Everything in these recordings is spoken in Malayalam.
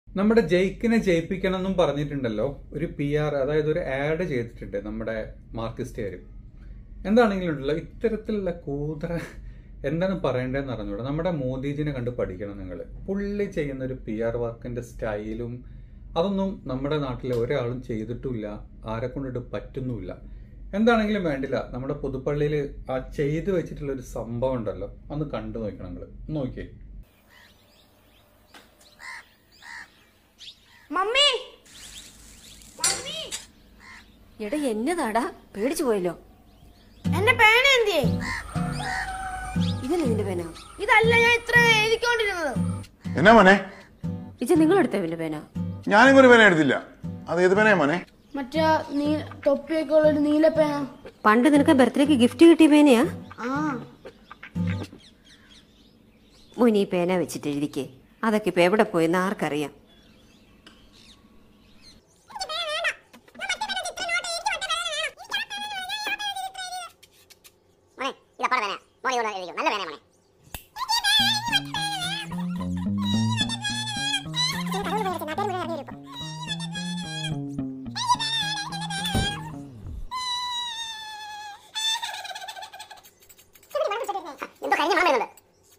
നമ്മുടെ ജയിക്കിനെ ജയിപ്പിക്കണം എന്നും പറഞ്ഞിട്ടുണ്ടല്ലോ ഒരു പി ആർ അതായത് ഒരു ആഡ് ചെയ്തിട്ടുണ്ട് നമ്മുടെ മാർക്കിസ്റ്റുകാർ എന്താണെങ്കിലും ഉണ്ടല്ലോ ഇത്തരത്തിലുള്ള കൂതറ എന്താണ് പറയേണ്ടതെന്ന് അറിഞ്ഞൂടാ നമ്മുടെ മോദിജിനെ കണ്ട് പഠിക്കണം നിങ്ങൾ പുള്ളി ചെയ്യുന്ന ഒരു പി ആർ വർക്കിന്റെ സ്റ്റൈലും അതൊന്നും നമ്മുടെ നാട്ടിലെ ഒരാളും ചെയ്തിട്ടുമില്ല ആരെ കൊണ്ടിട്ട് പറ്റുന്നുമില്ല എന്താണെങ്കിലും വേണ്ടില്ല നമ്മുടെ പുതുപ്പള്ളിയിൽ ആ ചെയ്തു വെച്ചിട്ടുള്ള ഒരു സംഭവം ഉണ്ടല്ലോ ഒന്ന് കണ്ടു നോക്കണം നിങ്ങൾ നോക്കിയേ മമ്മി മമ്മി എടാ എന്നതാടാ പേടിച്ചു പോയല്ലോ എന്റെ പേന എന്തിയേ ഇതല്ലേ നിന്റെ പേന ഇതല്ല ഞാൻ ഇത്ര എഴുതിക്കൊണ്ടിരുന്നത് എന്നാ മോനെ ഇച്ച നിങ്ങളെടുത്ത ഇവന്റെ പേന ഞാനിങ്ങൊരു പേന എടുത്തില്ല അത് ഏത് പേനയാ മോനെ മറ്റേ നീ തൊപ്പിയൊക്കെ ഉള്ള ഒരു നീല പേന പണ്ട് നിനക്ക് ബർത്ത്ഡേക്ക് ഗിഫ്റ്റ് കിട്ടിയ പേനയാ ആ മോനി ഈ പേന വെച്ചിട്ട് എഴുതിക്കേ അതൊക്കെ ഇപ്പൊ എവിടെ പോയെന്ന് ആർക്കറിയാം മോനെ ഇതപ്പറ പേന മോനെ ഇവിടെ എഴുതിക്കും നല്ല പേന മോനെ എന്തോ കഴിഞ്ഞ മണം വരുന്നുണ്ട്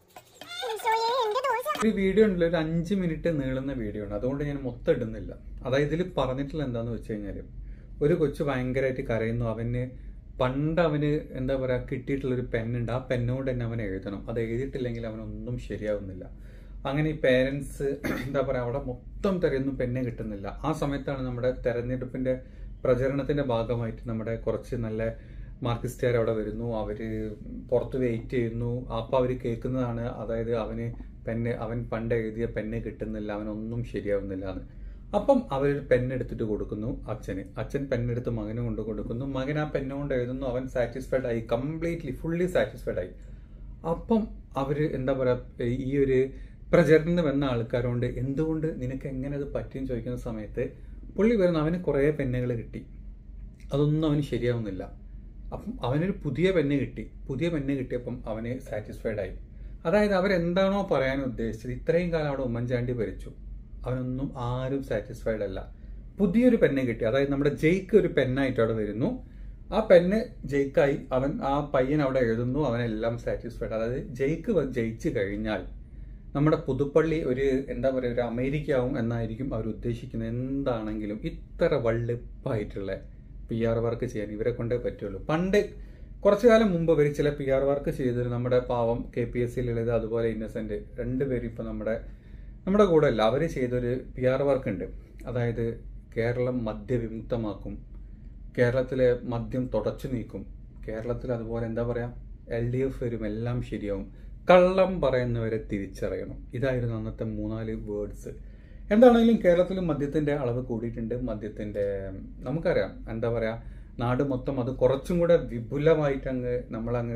ഒരു വീഡിയോ ഉണ്ടല്ലോ ഒരു അഞ്ച് മിനിറ്റ് നീളുന്ന വീഡിയോ ആണ് അതുകൊണ്ട് ഞാൻ മൊത്തം ഇടുന്നില്ല അതായത് ഇതിൽ പറഞ്ഞിട്ടുള്ള എന്താന്ന് വെച്ച് കഴിഞ്ഞാല് ഒരു കൊച്ചു ഭയങ്കരമായിട്ട് കരയുന്നു അവന് പണ്ട് അവന് എന്താ പറയാ കിട്ടിയിട്ടുള്ള ഒരു പെന്നുണ്ട് ആ പെന്നോട് തന്നെ അവൻ എഴുതണം അത് എഴുതിയിട്ടില്ലെങ്കിൽ അവനൊന്നും ശരിയാവുന്നില്ല അങ്ങനെ ഈ പേരൻസ് എന്താ പറയാ അവിടെ മൊത്തം തിരയൊന്നും പെന്നെ കിട്ടുന്നില്ല ആ സമയത്താണ് നമ്മുടെ തെരഞ്ഞെടുപ്പിന്റെ പ്രചരണത്തിന്റെ ഭാഗമായിട്ട് നമ്മുടെ കുറച്ച് നല്ല മാർക്സിസ്റ്റുകാർ അവിടെ വരുന്നു അവര് പുറത്ത് വെയിറ്റ് ചെയ്യുന്നു അപ്പൊ അവര് കേൾക്കുന്നതാണ് അതായത് അവന് പെന്ന് അവൻ പണ്ട് എഴുതിയ പെന്ന് കിട്ടുന്നില്ല അവനൊന്നും ശരിയാവുന്നില്ല എന്ന് അപ്പം അവരൊരു പെണ്ണെടുത്തിട്ട് കൊടുക്കുന്നു അച്ഛന് അച്ഛൻ പെണ്ണെടുത്ത് മകന് കൊണ്ട് കൊടുക്കുന്നു മകൻ ആ പെണ്ണ് കൊണ്ട് എഴുതുന്നു അവൻ സാറ്റിസ്ഫൈഡ് ആയി കംപ്ലീറ്റ്ലി ഫുള്ളി സാറ്റിസ്ഫൈഡ് ആയി അപ്പം അവര് എന്താ പറയാ ഈ ഒരു പ്രചരണം വന്ന ആൾക്കാരോണ്ട് എന്തുകൊണ്ട് നിനക്ക് എങ്ങനെ അത് പറ്റും ചോദിക്കുന്ന സമയത്ത് പുള്ളി വരുന്ന അവന് കുറേ പെന്നുകൾ കിട്ടി അതൊന്നും അവന് ശരിയാവുന്നില്ല അപ്പം അവനൊരു പുതിയ പെണ്ണ് കിട്ടി പുതിയ പെണ്ണ് കിട്ടിയപ്പം അവന് സാറ്റിസ്ഫൈഡ് ആയി അതായത് അവരെന്താണോ പറയാൻ ഉദ്ദേശിച്ചത് ഇത്രയും കാലം അവിടെ ഉമ്മൻചാണ്ടി ഭരിച്ചു അവനൊന്നും ആരും സാറ്റിസ്ഫൈഡ് അല്ല പുതിയൊരു പെണ്ണ് കിട്ടി അതായത് നമ്മുടെ ജയ്ക്ക് ഒരു പെന്നായിട്ട് അവിടെ വരുന്നു ആ പെണ്ണ് ജയിക്കായി അവൻ ആ പയ്യൻ അവിടെ എഴുതുന്നു അവനെല്ലാം സാറ്റിസ്ഫൈഡ് അതായത് ജയിക്ക് വ- ജയിച്ചു കഴിഞ്ഞാൽ നമ്മുടെ പുതുപ്പള്ളി ഒരു എന്താ പറയുക ഒരു അമേരിക്ക ആവും എന്നായിരിക്കും അവർ ഉദ്ദേശിക്കുന്നത് എന്താണെങ്കിലും ഇത്ര വള്ളിപ്പായിട്ടുള്ള പി ആർ വർക്ക് ചെയ്യാൻ ഇവരെ കൊണ്ടേ പറ്റുള്ളൂ പണ്ട് കുറച്ചു കാലം മുമ്പ് ഇവർ ചില പി ആർ വർക്ക് ചെയ്തിട്ട് നമ്മുടെ പാവം K P S C Lalitha അതുപോലെ ഇന്നസെന്റ് രണ്ടുപേരും ഇപ്പൊ നമ്മുടെ നമ്മുടെ കൂടെ അല്ല അവർ ചെയ്തൊരു പി ആർ വർക്ക് ഉണ്ട് അതായത് കേരളം മദ്യവിമുക്തമാക്കും കേരളത്തിലെ മദ്യം തുടച്ചു നീക്കും കേരളത്തിൽ അതുപോലെ എന്താ പറയാ എൽ ഡി എഫ് വരും എല്ലാം ശരിയാവും കള്ളം പറയുന്നവരെ തിരിച്ചറിയണം ഇതായിരുന്നു അന്നത്തെ മൂന്നാല് വേർഡ്സ് എന്താണെങ്കിലും കേരളത്തിലും മദ്യത്തിന്റെ അളവ് കൂടിയിട്ടുണ്ട് മദ്യത്തിന്റെ നമുക്കറിയാം എന്താ പറയാ നാട് മൊത്തം അത് കുറച്ചും കൂടെ വിപുലമായിട്ട് അങ്ങ് നമ്മളങ്ങ്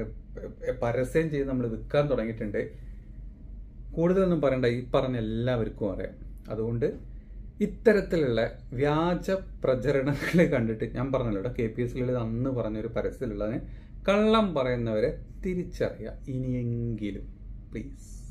പരസ്യം ചെയ്ത് നമ്മൾ വിൽക്കാൻ തുടങ്ങിയിട്ടുണ്ട് കൂടുതലൊന്നും പറയണ്ട ഈ പറഞ്ഞ എല്ലാവർക്കും അറിയാം അതുകൊണ്ട് ഇത്തരത്തിലുള്ള വ്യാജ പ്രചരണങ്ങൾ കണ്ടിട്ട് ഞാൻ പറഞ്ഞല്ലോ ഇവിടെ കെ പി എസ് ലളിത് അന്ന് പറഞ്ഞൊരു പരസ്യത്തിലുള്ളതിന് കള്ളം പറയുന്നവരെ തിരിച്ചറിയുക ഇനിയെങ്കിലും പ്ലീസ്